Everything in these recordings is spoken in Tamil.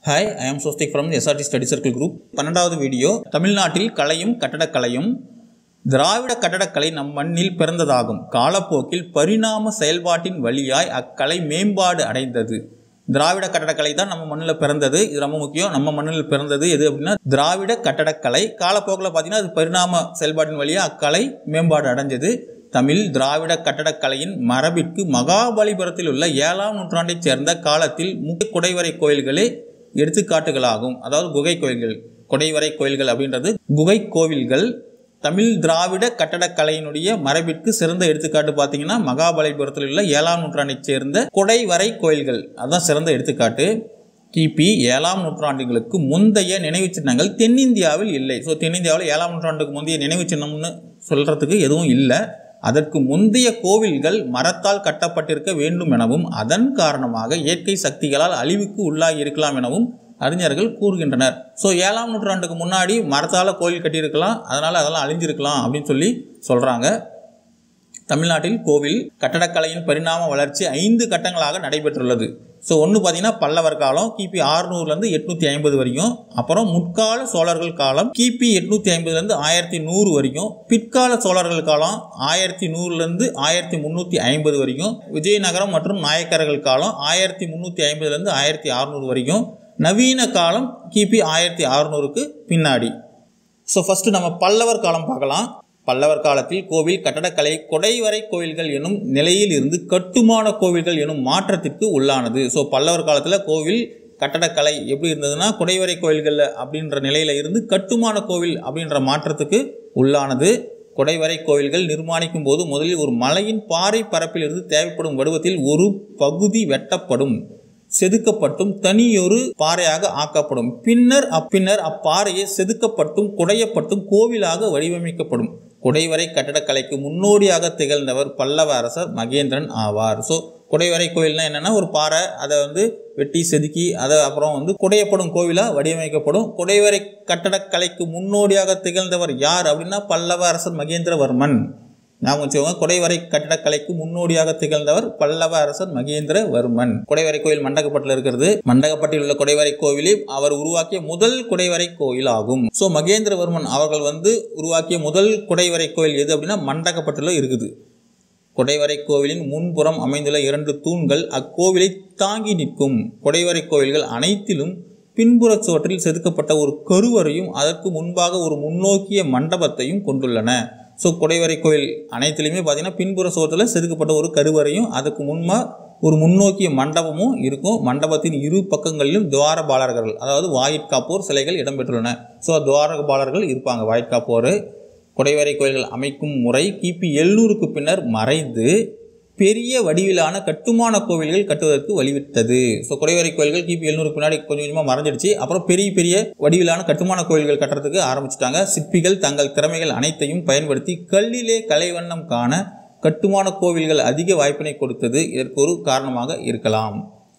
hi I am Sostik from SRT study circle group பன்னெண்டாவது வீடியோ தமிழ்நாட்டில் கலையும் கட்டடக்கலையும் திராவிட கட்டடக்கலை நம் மண்ணில் பிறந்ததாகும் காலப்போக்கில் பரிணாம செயல்பாட்டின் வழியாய் அக்கலை மேம்பாடு அடைந்தது திராவிட கட்டடக்கலை தான் நம்ம மண்ணில் பிறந்தது இது ரொம்ப முக்கியம் நம்ம மண்ணில் பிறந்தது எது அப்படின்னா திராவிட கட்டடக்கலை காலப்போக்கில் பார்த்தீங்கன்னா அது பரிணாம செயல்பாட்டின் வழியாக அக்கலை மேம்பாடு அடைஞ்சது தமிழ் திராவிட கட்டடக்கலையின் மரபிற்கு மகாபலிபுரத்தில் உள்ள ஏழாம் நூற்றாண்டைச் சேர்ந்த காலத்தில் முக்கிய குடைவரை கோயில்களே எடுத்துக்காட்டுகளாகும் அதாவது குகை கோயில்கள் குடைவரை கோயில்கள் அப்படின்றது குகை கோவில்கள் தமிழ் திராவிட கட்டடக்கலையினுடைய மரபிற்கு சிறந்த எடுத்துக்காட்டு பார்த்தீங்கன்னா மகாபலிபுரத்தில் உள்ள ஏழாம் நூற்றாண்டைச் சேர்ந்த குடைவரை கோயில்கள் அதுதான் சிறந்த எடுத்துக்காட்டு கிபி ஏழாம் நூற்றாண்டுகளுக்கு முந்தைய நினைவுச் சின்னங்கள் தென்னிந்தியாவில் இல்லை ஸோ தென்னிந்தியாவில் ஏழாம் நூற்றாண்டுக்கு முந்தைய நினைவுச் சின்னம்னு சொல்கிறதுக்கு எதுவும் இல்லை அதற்கு முந்தைய கோவில்கள் மரத்தால் கட்டப்பட்டிருக்க வேண்டும் எனவும் அதன் காரணமாக இயற்கை சக்திகளால் அழிவுக்கு உள்ளாகி இருக்கலாம் எனவும் அறிஞர்கள் கூறுகின்றனர் ஸோ ஏழாம் நூற்றாண்டுக்கு முன்னாடி மரத்தால் கோவில் கட்டியிருக்கலாம் அதனால் அதெல்லாம் அழிஞ்சிருக்கலாம் அப்படின்னு சொல்லி சொல்கிறாங்க தமிழ்நாட்டில் கோவில் கட்டடக்கலையின் பரிணாம வளர்ச்சி ஐந்து கட்டங்களாக நடைபெற்றுள்ளது ஸோ ஒன்று பார்த்தீங்கன்னா பல்லவர் காலம் கிபி ஆறுநூறுலேருந்து எட்நூற்றி ஐம்பது வரைக்கும் அப்புறம் முற்கால சோழர்கள் காலம் கிபி எட்நூற்றி ஐம்பதுலேருந்து ஆயிரத்தி நூறு வரைக்கும் பிற்கால சோழர்கள் காலம் ஆயிரத்தி நூறுலேருந்து ஆயிரத்தி முந்நூற்றி ஐம்பது வரைக்கும் விஜயநகரம் மற்றும் நாயக்கர்கள் காலம் ஆயிரத்தி முந்நூற்றி ஐம்பதுலேருந்து ஆயிரத்தி அறநூறு வரைக்கும் நவீன காலம் கிபி ஆயிரத்தி அறநூறுக்கு பின்னாடி ஸோ ஃபஸ்ட்டு நம்ம பல்லவர் காலம் பார்க்கலாம் பல்லவர் காலத்தில் கோவில் கட்டடக்கலை கொடைவரை கோவில்கள் எனும் நிலையில் இருந்து கட்டுமான கோவில்கள் எனும் மாற்றத்திற்கு உள்ளானது ஸோ பல்லவர் காலத்தில் கோவில் கட்டடக்கலை எப்படி இருந்ததுன்னா குடைவரை கோவில்கள் அப்படின்ற நிலையில் இருந்து கட்டுமான கோவில் அப்படின்ற மாற்றத்துக்கு உள்ளானது குடைவரை கோவில்கள் நிர்மாணிக்கும் போது முதலில் ஒரு மலையின் பாறை பரப்பில் இருந்து தேவைப்படும் வடிவத்தில் ஒரு பகுதி வெட்டப்படும் செதுக்கப்பட்டும் தனியொரு பாறையாக ஆக்கப்படும் பின்னர் அப்பின்னர் அப்பாறையை செதுக்கப்பட்டும் குடையப்பட்டும் கோவிலாக வடிவமைக்கப்படும் குடைவரை கட்டடக்கலைக்கு முன்னோடியாக திகழ்ந்தவர் பல்லவ அரசர் மகேந்திரன் ஆவார் ஸோ குடைவரை கோயில்னா என்னென்னா ஒரு பாறை அதை வந்து வெட்டி செதுக்கி அதை அப்புறம் வந்து குடையப்படும் கோவிலாக வடிவமைக்கப்படும் குடைவரை கட்டடக்கலைக்கு முன்னோடியாக திகழ்ந்தவர் யார் அப்படின்னா பல்லவ அரசர் மகேந்திரவர்மன் ஞாபகம் வச்சுக்கோங்க குடைவரை கட்டடக்கலைக்கு முன்னோடியாக திகழ்ந்தவர் பல்லவ அரசர் மகேந்திரவர்மன் குடைவரை கோயில் மண்டகப்பட்டில் இருக்கிறது மண்டகப்பட்டில் உள்ள குடைவரை கோவிலில் அவர் உருவாக்கிய முதல் குடைவரை கோயில் ஆகும் ஸோ மகேந்திரவர்மன் அவர்கள் வந்து உருவாக்கிய முதல் குடைவரை கோயில் எது அப்படின்னா மண்டகப்பட்டில் இருக்குது குடைவரை கோவிலின் முன்புறம் அமைந்துள்ள இரண்டு தூண்கள் அக்கோவிலை தாங்கி நிற்கும் குடைவரை கோவில்கள் அனைத்திலும் பின்புற சுவற்றில் செதுக்கப்பட்ட ஒரு கருவறையும் அதற்கு முன்பாக ஒரு முன்னோக்கிய மண்டபத்தையும் கொண்டுள்ளன ஸோ குடைவரை கோயில் அனைத்துலேயுமே பார்த்தீங்கன்னா பின்புற சுவற்றில் செதுக்கப்பட்ட ஒரு கருவறையும் அதுக்கு முன்மா ஒரு முன்னோக்கிய மண்டபமும் இருக்கும் மண்டபத்தின் இரு பக்கங்களிலும் துவாரபாலர்கள் அதாவது வாயிற்காப்போர் சிலைகள் இடம்பெற்றுள்ளன ஸோ துவாரபாலர்கள் இருப்பாங்க வாயிற்காப்போர் குடைவரை கோயில்கள் அமைக்கும் முறை கிபி எழுநூறுக்கு பின்னர் மறைந்து பெரிய வடிவிலான கட்டுமான கோவில்கள் கட்டுவதற்கு வழிவிட்டது ஸோ குடைவரை கோயில்கள் கிபி எழுநூறு பின்னாடி கொஞ்சம் கொஞ்சமாக மறைஞ்சிடுச்சு அப்புறம் பெரிய பெரிய வடிவிலான கட்டுமான கோவில்கள் கட்டுறதுக்கு ஆரம்பிச்சிட்டாங்க சிற்பிகள் தங்கள் திறமைகள் அனைத்தையும் பயன்படுத்தி கல்லிலே கலைவண்ணம் காண கட்டுமான கோவில்கள் அதிக வாய்ப்பினை கொடுத்தது இதற்கு ஒரு காரணமாக இருக்கலாம்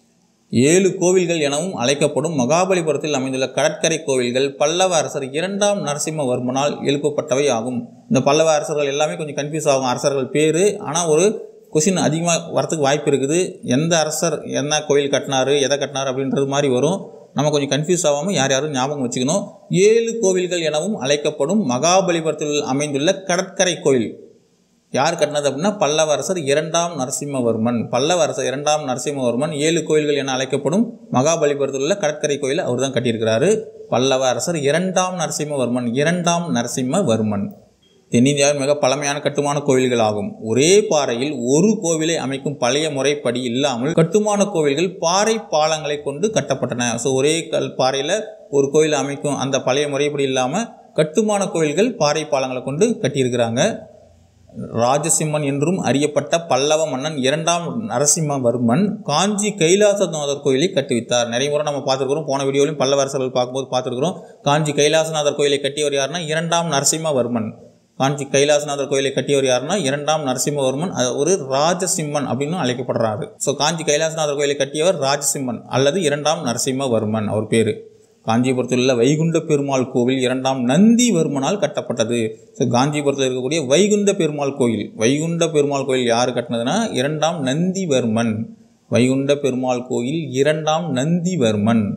ஏழு கோவில்கள் எனவும் அழைக்கப்படும் மகாபலிபுரத்தில் அமைந்துள்ள கடற்கரை கோவில்கள் பல்லவ அரசர் இரண்டாம் நரசிம்மவர்மனால் எழுப்பப்பட்டவை ஆகும் இந்த பல்லவ அரசர்கள் எல்லாமே கொஞ்சம் கன்ஃபியூஸ் ஆகும் அரசர்கள் பேர் ஆனால் ஒரு கொஷின் அதிகமாக வரத்துக்கு வாய்ப்பு இருக்குது எந்த அரசர் என்ன கோயில் கட்டினார் எதை கட்டினார் அப்படின்றது மாதிரி வரும் நம்ம கொஞ்சம் கன்ஃபியூஸ் ஆகாமல் யார் யாரும் ஞாபகம் வச்சுக்கணும் ஏழு கோவில்கள் எனவும் அழைக்கப்படும் மகாபலிபுரத்தில் அமைந்துள்ள கடற்கரை கோயில் யார் கட்டினது அப்படின்னா பல்லவ அரசர் இரண்டாம் நரசிம்மவர்மன் பல்லவ அரசர் இரண்டாம் நரசிம்மவர்மன் ஏழு கோயில்கள் என அழைக்கப்படும் மகாபலிபுரத்தில் உள்ள கடற்கரை கோயிலை அவர் தான் கட்டியிருக்கிறாரு பல்லவ அரசர் இரண்டாம் நரசிம்மவர்மன் இரண்டாம் நரசிம்மவர்மன் தென்னிந்தியாவின் மிக பழமையான கட்டுமான கோவில்கள் ஆகும் ஒரே பாறையில் ஒரு கோவிலை அமைக்கும் பழைய முறைப்படி இல்லாமல் கட்டுமான கோவில்கள் பாறை பாலங்களை கொண்டு கட்டப்பட்டன ஸோ ஒரே கல் பாறையில் ஒரு கோயில் அமைக்கும் அந்த பழைய முறைப்படி இல்லாமல் கட்டுமான கோவில்கள் பாறை பாலங்களை கொண்டு கட்டியிருக்கிறாங்க ராஜசிம்மன் என்றும் அறியப்பட்ட பல்லவ மன்னன் இரண்டாம் நரசிம்மவர்மன் காஞ்சி கைலாசநாதர் கோயிலை கட்டுவித்தார் நிறைய முறை நம்ம பார்த்துருக்குறோம் போன வீடியோலையும் பல்லவ அரசர்கள் பார்க்கும்போது பார்த்துருக்குறோம் காஞ்சி கைலாசநாதர் கோயிலை கட்டியவர் யாருன்னா இரண்டாம் நரசிம்மவர்மன் காஞ்சி கைலாசநாதர் கோயிலை கட்டியவர் யாருன்னா இரண்டாம் நரசிம்மவர்மன் ஒரு ராஜசிம்மன் அப்படின்னு அழைக்கப்படுறாரு ஸோ காஞ்சி கைலாசநாதர் கோயிலை கட்டியவர் ராஜசிம்மன் அல்லது இரண்டாம் நரசிம்மவர்மன் அவர் பேர் காஞ்சிபுரத்தில் உள்ள வைகுண்ட பெருமாள் கோவில் இரண்டாம் நந்திவர்மனால் கட்டப்பட்டது ஸோ காஞ்சிபுரத்தில் இருக்கக்கூடிய வைகுண்ட பெருமாள் கோயில் வைகுண்ட பெருமாள் கோயில் யார் கட்டினதுன்னா இரண்டாம் நந்திவர்மன் வைகுண்ட பெருமாள் கோயில் இரண்டாம் நந்திவர்மன்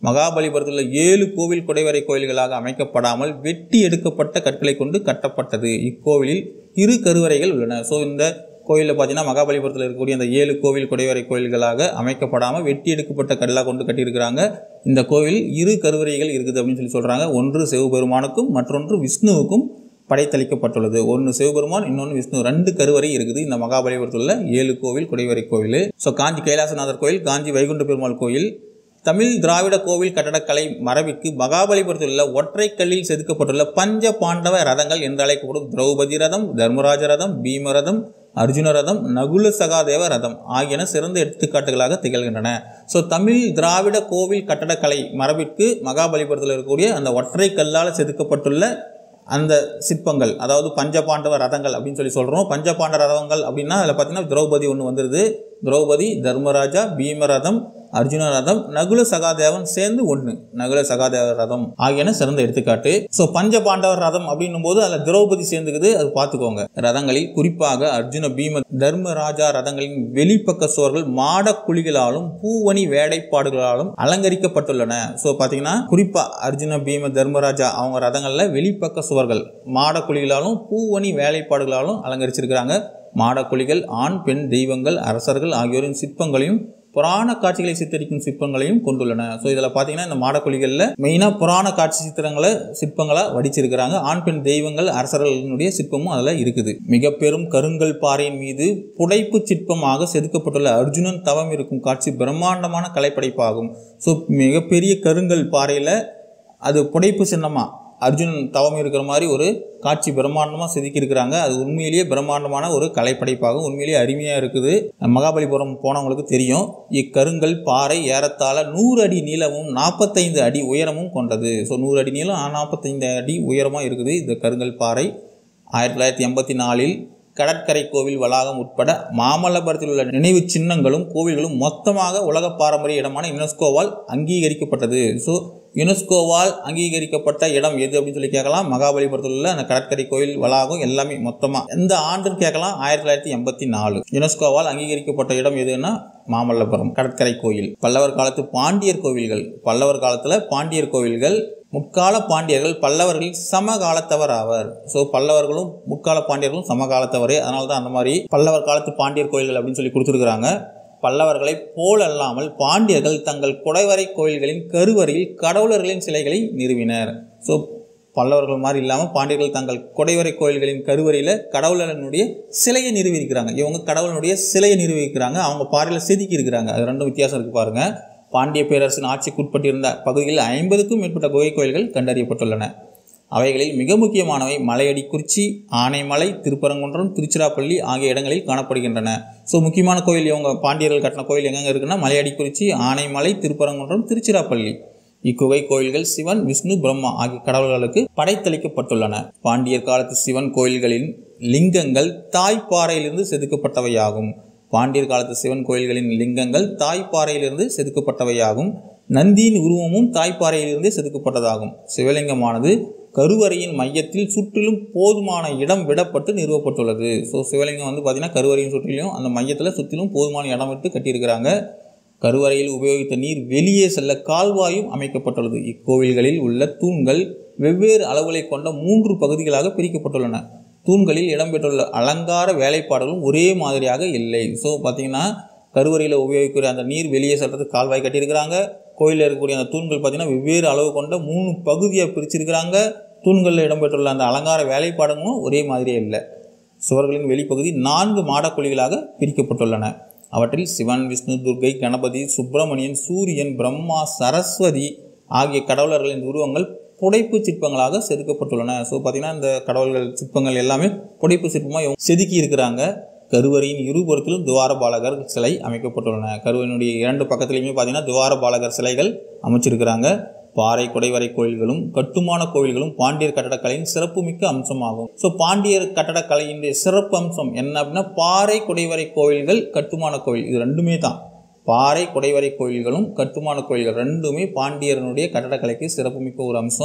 மகாபலிபுரத்தில் உள்ள ஏழு கோவில் குடைவரை கோயில்களாக அமைக்கப்படாமல் வெட்டி எடுக்கப்பட்ட கற்களை கொண்டு கட்டப்பட்டது இக்கோவிலில் இரு கருவறைகள் உள்ளன ஸோ இந்த கோயிலில் பார்த்தீங்கன்னா மகாபலிபுரத்தில் இருக்கக்கூடிய அந்த ஏழு கோவில் குடைவரை கோயில்களாக அமைக்கப்படாமல் வெட்டி எடுக்கப்பட்ட கல்லாக கொண்டு கட்டியிருக்கிறாங்க இந்த கோவில் இரு கருவறைகள் இருக்குது அப்படின்னு சொல்லி சொல்கிறாங்க ஒன்று சிவபெருமானுக்கும் மற்றொன்று விஷ்ணுவுக்கும் படைத்தளிக்கப்பட்டுள்ளது ஒன்று சிவபெருமான் இன்னொன்று விஷ்ணு ரெண்டு கருவறை இருக்குது இந்த மகாபலிபுரத்தில் உள்ள ஏழு கோவில் குடைவரை கோவில் ஸோ காஞ்சி கைலாசநாதர் கோயில் காஞ்சி வைகுண்ட பெருமாள் கோயில் தமிழ் திராவிட கோவில் கட்டடக்கலை மரபிற்கு மகாபலிபுரத்தில் உள்ள ஒற்றைக்கல்லில் செதுக்கப்பட்டுள்ள பஞ்ச பாண்டவ ரதங்கள் என்று அழைக்கப்படும் திரௌபதி ரதம் தர்மராஜ ரதம் பீம ரதம் அர்ஜுன ரதம் நகுல சகாதேவ ரதம் ஆகியன சிறந்த எடுத்துக்காட்டுகளாக திகழ்கின்றன ஸோ தமிழ் திராவிட கோவில் கட்டடக்கலை மரபிற்கு மகாபலிபுரத்தில் இருக்கக்கூடிய அந்த ஒற்றை கல்லால் செதுக்கப்பட்டுள்ள அந்த சிற்பங்கள் அதாவது பஞ்சபாண்டவ ரதங்கள் அப்படின்னு சொல்லி சொல்கிறோம் பஞ்சபாண்ட ரதங்கள் அப்படின்னா அதில் பார்த்தீங்கன்னா திரௌபதி ஒன்று வந்துடுது திரௌபதி தர்மராஜா பீமரதம் அர்ஜுன ரதம் நகுல சகாதேவன் சேர்ந்து ஒன்று நகுல சகாதேவ ரதம் ஆகியன சிறந்த எடுத்துக்காட்டு ஸோ பஞ்ச பாண்டவர் ரதம் அப்படின்னும் போது அதில் திரௌபதி சேர்ந்துக்குது அது பார்த்துக்கோங்க ரதங்களில் குறிப்பாக அர்ஜுன பீம தர்மராஜா ரதங்களின் வெளிப்பக்க சுவர்கள் மாடக்குழிகளாலும் பூவணி வேடைப்பாடுகளாலும் அலங்கரிக்கப்பட்டுள்ளன ஸோ பார்த்தீங்கன்னா குறிப்பாக அர்ஜுன பீம தர்மராஜா அவங்க ரதங்களில் வெளிப்பக்க சுவர்கள் மாடக்குழிகளாலும் பூவணி வேலைப்பாடுகளாலும் அலங்கரிச்சிருக்கிறாங்க மாடக்குழிகள் ஆண் பெண் தெய்வங்கள் அரசர்கள் ஆகியோரின் சிற்பங்களையும் புராண காட்சிகளை சித்தரிக்கும் சிற்பங்களையும் கொண்டுள்ளன ஸோ இதில் பார்த்தீங்கன்னா இந்த மாடக்குழிகளில் மெயினாக புராண காட்சி சித்திரங்களை சிற்பங்களாக வடிச்சிருக்கிறாங்க ஆண் பெண் தெய்வங்கள் அரசர்களுடைய சிற்பமும் அதில் இருக்குது மிக பெரும் கருங்கல் பாறையின் மீது புடைப்பு சிற்பமாக செதுக்கப்பட்டுள்ள அர்ஜுனன் தவம் இருக்கும் காட்சி பிரம்மாண்டமான கலைப்படைப்பாகும் ஸோ மிகப்பெரிய கருங்கல் பாறையில் அது புடைப்பு சின்னமாக அர்ஜுனன் தவம் இருக்கிற மாதிரி ஒரு காட்சி பிரம்மாண்டமாக செதுக்கியிருக்கிறாங்க அது உண்மையிலேயே பிரம்மாண்டமான ஒரு கலைப்படைப்பாகும் உண்மையிலேயே அருமையாக இருக்குது மகாபலிபுரம் போனவங்களுக்கு தெரியும் இக்கருங்கல் பாறை ஏறத்தாழ நூறு அடி நீளமும் நாற்பத்தைந்து அடி உயரமும் கொண்டது ஸோ நூறு அடி நீளம் நாற்பத்தைந்து அடி உயரமாக இருக்குது இந்த கருங்கல் பாறை ஆயிரத்தி தொள்ளாயிரத்தி எண்பத்தி நாலில் கடற்கரை கோவில் வளாகம் உட்பட மாமல்லபுரத்தில் உள்ள நினைவு சின்னங்களும் கோவில்களும் மொத்தமாக உலக பாரம்பரிய இடமான யுனெஸ்கோவால் அங்கீகரிக்கப்பட்டது ஸோ யுனெஸ்கோவால் அங்கீகரிக்கப்பட்ட இடம் எது அப்படின்னு சொல்லி கேட்கலாம் மகாபலிபுரத்தில் உள்ள அந்த கடற்கரை கோயில் வளாகம் எல்லாமே மொத்தமாக எந்த ஆண்டுன்னு கேட்கலாம் ஆயிரத்தி தொள்ளாயிரத்தி எண்பத்தி நாலு யுனெஸ்கோவால் அங்கீகரிக்கப்பட்ட இடம் எதுன்னா மாமல்லபுரம் கடற்கரை கோயில் பல்லவர் காலத்து பாண்டியர் கோவில்கள் பல்லவர் காலத்தில் பாண்டியர் கோவில்கள் முற்கால பாண்டியர்கள் பல்லவர்களின் சமகாலத்தவர் ஆவர் ஸோ பல்லவர்களும் முற்கால பாண்டியர்களும் சமகாலத்தவரே அதனால தான் அந்த மாதிரி பல்லவர் காலத்து பாண்டியர் கோயில்கள் அப்படின்னு சொல்லி கொடுத்துருக்குறாங்க பல்லவர்களை போலல்லாமல் பாண்டியர்கள் தங்கள் குடைவரை கோயில்களின் கருவறையில் கடவுளர்களின் சிலைகளை நிறுவினர் ஸோ பல்லவர்கள் மாதிரி இல்லாமல் பாண்டியர்கள் தங்கள் குடைவரை கோயில்களின் கருவறையில் கடவுளனுடைய சிலையை நிறுவியிருக்கிறாங்க இவங்க கடவுளனுடைய சிலையை நிறுவியிருக்கிறாங்க அவங்க பாறையில் செதுக்கி இருக்கிறாங்க அது ரெண்டும் வித்தியாசம் இருக்குது பாருங்கள் பாண்டிய பேரரசின் ஆட்சிக்குட்பட்டிருந்த பகுதியில் ஐம்பதுக்கும் மேற்பட்ட குகை கோயில்கள் கண்டறியப்பட்டுள்ளன அவைகளில் மிக முக்கியமானவை மலையடி குறிச்சி ஆனைமலை திருப்பரங்குன்றம் திருச்சிராப்பள்ளி ஆகிய இடங்களில் காணப்படுகின்றன ஸோ முக்கியமான கோயில் இவங்க பாண்டியர்கள் கட்டின கோயில் எங்கெங்க இருக்குன்னா மலையடி குறிச்சி ஆனைமலை திருப்பரங்குன்றம் திருச்சிராப்பள்ளி இக்குகை கோயில்கள் சிவன் விஷ்ணு பிரம்மா ஆகிய கடவுள்களுக்கு படைத்தளிக்கப்பட்டுள்ளன பாண்டியர் காலத்து சிவன் கோயில்களின் லிங்கங்கள் தாய்ப்பாறையிலிருந்து செதுக்கப்பட்டவையாகும் பாண்டியர் காலத்து சிவன் கோயில்களின் லிங்கங்கள் தாய்ப்பாறையிலிருந்து செதுக்கப்பட்டவையாகும் நந்தியின் உருவமும் தாய்ப்பாறையிலிருந்தே செதுக்கப்பட்டதாகும் சிவலிங்கமானது கருவறையின் மையத்தில் சுற்றிலும் போதுமான இடம் விடப்பட்டு நிறுவப்பட்டுள்ளது ஸோ சிவலிங்கம் வந்து பார்த்திங்கன்னா கருவறையின் சுற்றிலும் அந்த மையத்தில் சுற்றிலும் போதுமான இடம் விட்டு கட்டியிருக்கிறாங்க கருவறையில் உபயோகித்த நீர் வெளியே செல்ல கால்வாயும் அமைக்கப்பட்டுள்ளது இக்கோவில்களில் உள்ள தூண்கள் வெவ்வேறு அளவுகளை கொண்ட மூன்று பகுதிகளாக பிரிக்கப்பட்டுள்ளன தூண்களில் இடம்பெற்றுள்ள அலங்கார வேலைப்பாடுகளும் ஒரே மாதிரியாக இல்லை ஸோ பார்த்தீங்கன்னா கருவறையில் உபயோகிக்கிற அந்த நீர் வெளியே செல்றதுக்கு கால்வாய் கட்டியிருக்கிறாங்க கோயிலில் இருக்கக்கூடிய அந்த தூண்கள் பார்த்தீங்கன்னா வெவ்வேறு அளவு கொண்ட மூணு பகுதியாக பிரிச்சிருக்கிறாங்க தூண்களில் இடம்பெற்றுள்ள அந்த அலங்கார வேலைப்பாடுகளும் ஒரே மாதிரியே இல்லை சுவர்களின் வெளிப்பகுதி நான்கு மாடக்குழிகளாக பிரிக்கப்பட்டுள்ளன அவற்றில் சிவன் விஷ்ணு துர்க்கை கணபதி சுப்பிரமணியன் சூரியன் பிரம்மா சரஸ்வதி ஆகிய கடவுளர்களின் உருவங்கள் புடைப்பு சிற்பங்களாக செதுக்கப்பட்டுள்ளன ஸோ பார்த்தீங்கன்னா இந்த கடவுள்கள் சிற்பங்கள் எல்லாமே புடைப்பு சிற்பமாக இவங்க செதுக்கி இருக்கிறாங்க கருவறையின் இருபுறத்திலும் துவாரபாலகர் சிலை அமைக்கப்பட்டுள்ளன கருவறையினுடைய இரண்டு பக்கத்துலையுமே பார்த்தீங்கன்னா துவாரபாலகர் சிலைகள் அமைச்சிருக்கிறாங்க பாறை குடைவரை கோயில்களும் கட்டுமான கோயில்களும் பாண்டியர் கட்டடக்கலையின் சிறப்புமிக்க அம்சமாகும் ஸோ பாண்டியர் கட்டடக்கலையினுடைய சிறப்பு அம்சம் என்ன அப்படின்னா பாறை குடைவரை கோயில்கள் கட்டுமான கோயில் இது ரெண்டுமே தான் பாறை குடைவரை கோயில்களும் கட்டுமான கோயில்கள் ரெண்டுமே பாண்டியரனுடைய கட்டடக்கலைக்கு சிறப்புமிக்க ஒரு அம்சம்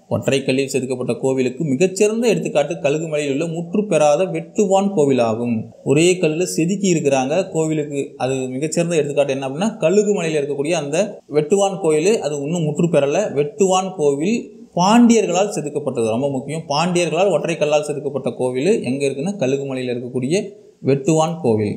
ஒற்றைக்கல்லில் செதுக்கப்பட்ட கோவிலுக்கு மிகச்சிறந்த எடுத்துக்காட்டு கழுகுமலையில் உள்ள முற்று பெறாத வெட்டுவான் கோவிலாகும் ஒரே கல்லில் செதுக்கி இருக்கிறாங்க கோவிலுக்கு அது மிகச்சிறந்த எடுத்துக்காட்டு என்ன அப்படின்னா கழுகுமலையில் இருக்கக்கூடிய அந்த வெட்டுவான் கோயில் அது இன்னும் முற்று பெறலை வெட்டுவான் கோவில் பாண்டியர்களால் செதுக்கப்பட்டது ரொம்ப முக்கியம் பாண்டியர்களால் ஒற்றைக்கல்லால் செதுக்கப்பட்ட கோவில் எங்கே இருக்குன்னா கழுகுமலையில் இருக்கக்கூடிய வெட்டுவான் கோவில்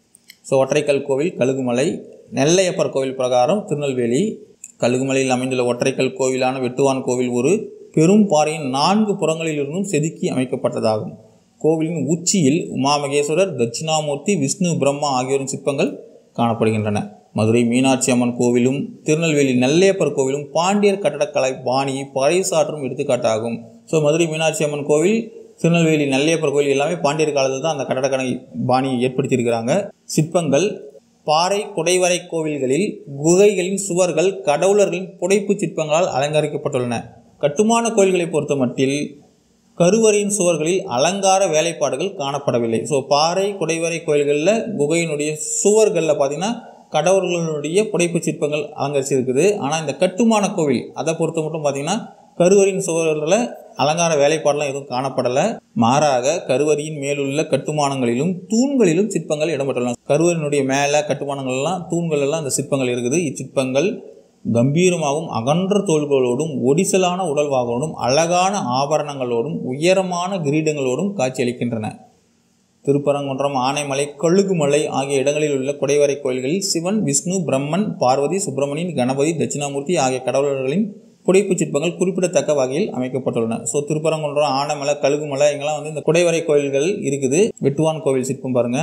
ஸோ ஒற்றைக்கல் கோவில் கழுகுமலை நெல்லையப்பர் கோவில் பிரகாரம் திருநெல்வேலி கழுகுமலையில் அமைந்துள்ள ஒற்றைக்கல் கோவிலான வெட்டுவான் கோவில் ஒரு பெரும் பாறையின் நான்கு புறங்களிலிருந்தும் செதுக்கி அமைக்கப்பட்டதாகும் கோவிலின் உச்சியில் உமாமகேஸ்வரர் தட்சிணாமூர்த்தி விஷ்ணு பிரம்மா ஆகியோரின் சிற்பங்கள் காணப்படுகின்றன மதுரை மீனாட்சி அம்மன் கோவிலும் திருநெல்வேலி நெல்லையப்பர் கோவிலும் பாண்டியர் கட்டடக்கலை பாணியை பறைசாற்றும் எடுத்துக்காட்டாகும் ஸோ மதுரை மீனாட்சி அம்மன் கோவில் திருநெல்வேலி நெல்லையப்பர் கோவில் எல்லாமே பாண்டியர் காலத்தில் தான் அந்த கட்டடக்கலை பாணியை ஏற்படுத்தியிருக்கிறாங்க சிற்பங்கள் பாறை குடைவரை கோவில்களில் குகைகளின் சுவர்கள் கடவுளர்களின் புடைப்பு சிற்பங்களால் அலங்கரிக்கப்பட்டுள்ளன கட்டுமான கோயில்களை பொறுத்த மட்டில் கருவறையின் சுவர்களில் அலங்கார வேலைப்பாடுகள் காணப்படவில்லை ஸோ பாறை குடைவரை கோயில்களில் குகையினுடைய சுவர்களில் பார்த்தீங்கன்னா கடவுள்களுடைய புடைப்பு சிற்பங்கள் அலங்கரிச்சிருக்குது ஆனால் இந்த கட்டுமான கோவில் அதை பொறுத்த மட்டும் பார்த்தீங்கன்னா கருவறையின் சுவர்களில் அலங்கார வேலைப்பாடெல்லாம் எதுவும் காணப்படலை மாறாக கருவறையின் மேலுள்ள கட்டுமானங்களிலும் தூண்களிலும் சிற்பங்கள் இடம்பெற்றுள்ளன கருவறையினுடைய மேலே கட்டுமானங்கள்லாம் தூண்கள் எல்லாம் அந்த சிற்பங்கள் இருக்குது இச்சிற்பங்கள் கம்பீரமாகவும் அகன்ற தோள்களோடும் ஒடிசலான உடல்வாகோடும் அழகான ஆபரணங்களோடும் உயரமான கிரீடங்களோடும் காட்சியளிக்கின்றன திருப்பரங்குன்றம் ஆனைமலை கழுகுமலை ஆகிய இடங்களில் உள்ள குடைவரை கோயில்களில் சிவன் விஷ்ணு பிரம்மன் பார்வதி சுப்பிரமணியன் கணபதி தட்சிணாமூர்த்தி ஆகிய கடவுளர்களின் புடைப்பு சிற்பங்கள் குறிப்பிடத்தக்க வகையில் அமைக்கப்பட்டுள்ளன ஸோ திருப்பரங்குன்றம் ஆனைமலை கழுகுமலை இங்கெல்லாம் வந்து இந்த குடைவரை கோயில்கள் இருக்குது வெட்டுவான் கோவில் சிற்பம் பாருங்க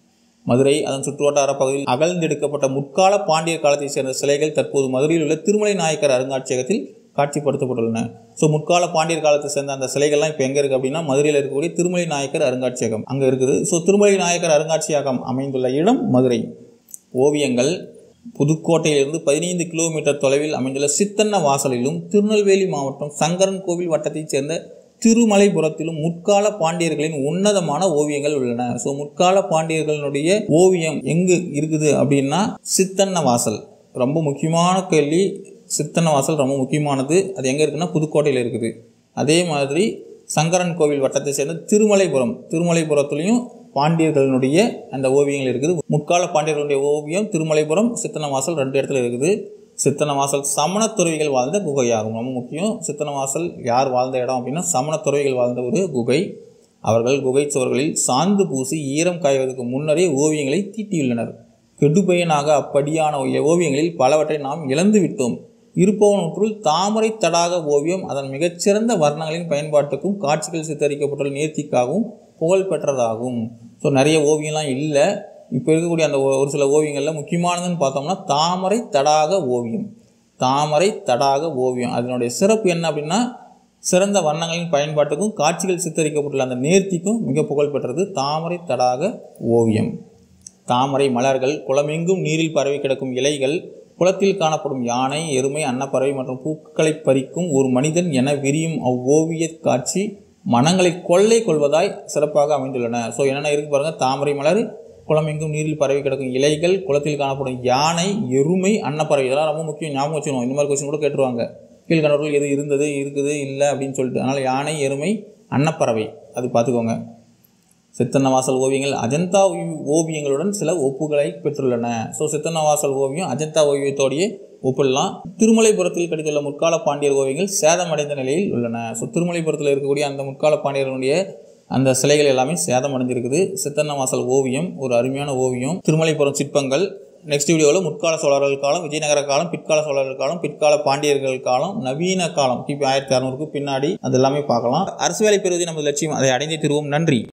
மதுரை அதன் சுற்றுவட்டார பகுதியில் அகழ்ந்தெடுக்கப்பட்ட முற்கால பாண்டியர் காலத்தைச் சேர்ந்த சிலைகள் தற்போது மதுரையில் உள்ள திருமலை நாயக்கர் அருங்காட்சியகத்தில் காட்சிப்படுத்தப்பட்டுள்ளன ஸோ முற்கால பாண்டியர் காலத்தை சேர்ந்த அந்த சிலைகள்லாம் இப்போ எங்கே இருக்குது அப்படின்னா மதுரையில் இருக்கக்கூடிய திருமலை நாயக்கர் அருங்காட்சியகம் அங்கே இருக்குது ஸோ திருமலை நாயக்கர் அருங்காட்சியகம் அமைந்துள்ள இடம் மதுரை ஓவியங்கள் புதுக்கோட்டையிலிருந்து பதினைந்து கிலோமீட்டர் தொலைவில் அமைந்துள்ள சித்தன்ன வாசலிலும் திருநெல்வேலி மாவட்டம் சங்கரன் கோவில் வட்டத்தைச் சேர்ந்த திருமலைபுரத்திலும் முற்கால பாண்டியர்களின் உன்னதமான ஓவியங்கள் உள்ளன ஸோ முற்கால பாண்டியர்களுடைய ஓவியம் எங்கு இருக்குது அப்படின்னா சித்தன்ன வாசல் ரொம்ப முக்கியமான கேள்வி சித்தன்ன வாசல் ரொம்ப முக்கியமானது அது எங்கே இருக்குன்னா புதுக்கோட்டையில் இருக்குது அதே மாதிரி சங்கரன் கோவில் வட்டத்தை சேர்ந்த திருமலைபுரம் திருமலைபுரத்துலேயும் பாண்டியர்களுடைய அந்த ஓவியங்கள் இருக்குது முற்கால பாண்டியர்களுடைய ஓவியம் திருமலைபுரம் சித்தன வாசல் ரெண்டு இடத்துல இருக்குது சித்தன வாசல் சமண துறவிகள் வாழ்ந்த குகையாகும் ரொம்ப முக்கியம் சித்தன வாசல் யார் வாழ்ந்த இடம் அப்படின்னா சமண துறவிகள் வாழ்ந்த ஒரு குகை அவர்கள் குகை சுவர்களில் சாந்து பூசி ஈரம் காய்வதற்கு முன்னரே ஓவியங்களை தீட்டியுள்ளனர் கெடுபயனாக அப்படியான ஓவியங்களில் பலவற்றை நாம் இழந்து விட்டோம் இருப்பவனுக்குள் தாமரை தடாக ஓவியம் அதன் மிகச்சிறந்த வர்ணங்களின் பயன்பாட்டுக்கும் காட்சிகள் சித்தரிக்கப்பட்டுள்ள நேர்த்திக்காகவும் புகழ் பெற்றதாகும் ஸோ நிறைய ஓவியம்லாம் இல்லை இப்போ இருக்கக்கூடிய அந்த ஒ- ஒரு சில ஓவியங்களில் முக்கியமானதுன்னு பார்த்தோம்னா தாமரை தடாக ஓவியம் தாமரை தடாக ஓவியம் அதனுடைய சிறப்பு என்ன அப்படின்னா சிறந்த வண்ணங்களின் பயன்பாட்டுக்கும் காட்சிகள் சித்தரிக்கப்பட்டுள்ள அந்த நேர்த்திக்கும் மிக புகழ் பெற்றது தாமரை தடாக ஓவியம் தாமரை மலர்கள் குளமெங்கும் நீரில் பரவி கிடக்கும் இலைகள் குளத்தில் காணப்படும் யானை எருமை அன்னப்பறவை மற்றும் பூக்களை பறிக்கும் ஒரு மனிதன் என விரியும் அவ்வோவிய காட்சி மனங்களை கொள்ளை கொள்வதாய் சிறப்பாக அமைந்துள்ளன ஸோ என்னென்ன இருக்கு பாருங்க தாமரை மலர் குளமெங்கும் நீரில் பரவி கிடக்கும் இலைகள் குளத்தில் காணப்படும் யானை எருமை அன்னப்பறவை இதெல்லாம் ரொம்ப முக்கியம் ஞாபகம் வச்சுக்கணும் இந்த மாதிரி கொஸ்டின் கூட கேட்டுருவாங்க கீழ்கண்டவர்கள் எது இருந்தது இருக்குது இல்லை அப்படின்னு சொல்லிட்டு அதனால் யானை எருமை அன்னப்பறவை அது பார்த்துக்கோங்க சித்தன்னவாசல் ஓவியங்கள் அஜந்தா ஓவி- ஓவியங்களுடன் சில ஒப்புகளை பெற்றுள்ளன ஸோ சித்தன்னவாசல் ஓவியம் அஜந்தா ஓவியத்தோடையே ஒப்பிடலாம் திருமலைபுரத்தில் கிடைத்துள்ள முற்கால பாண்டியர் ஓவியங்கள் சேதமடைந்த நிலையில் உள்ளன ஸோ திருமலைபுரத்தில் இருக்கக்கூடிய அந்த முற்கால பாண்டியர்களுடைய அந்த சிலைகள் எல்லாமே சேதமடைஞ்சிருக்குது சித்தன்னவாசல் ஓவியம் ஒரு அருமையான ஓவியம் திருமலைபுரம் சிற்பங்கள் நெக்ஸ்ட் வீடியோவில் முற்கால சோழர்கள் காலம் விஜயநகர காலம் பிற்கால சோழர்கள் காலம் பிற்கால பாண்டியர்கள் காலம் நவீன காலம் கிபி ஆயிரத்தி அறநூறுக்கு பின்னாடி அது எல்லாமே பார்க்கலாம் அரசு வேலை பெறுவதே நமது லட்சியம் அதை அடைந்தே திருவோம் நன்றி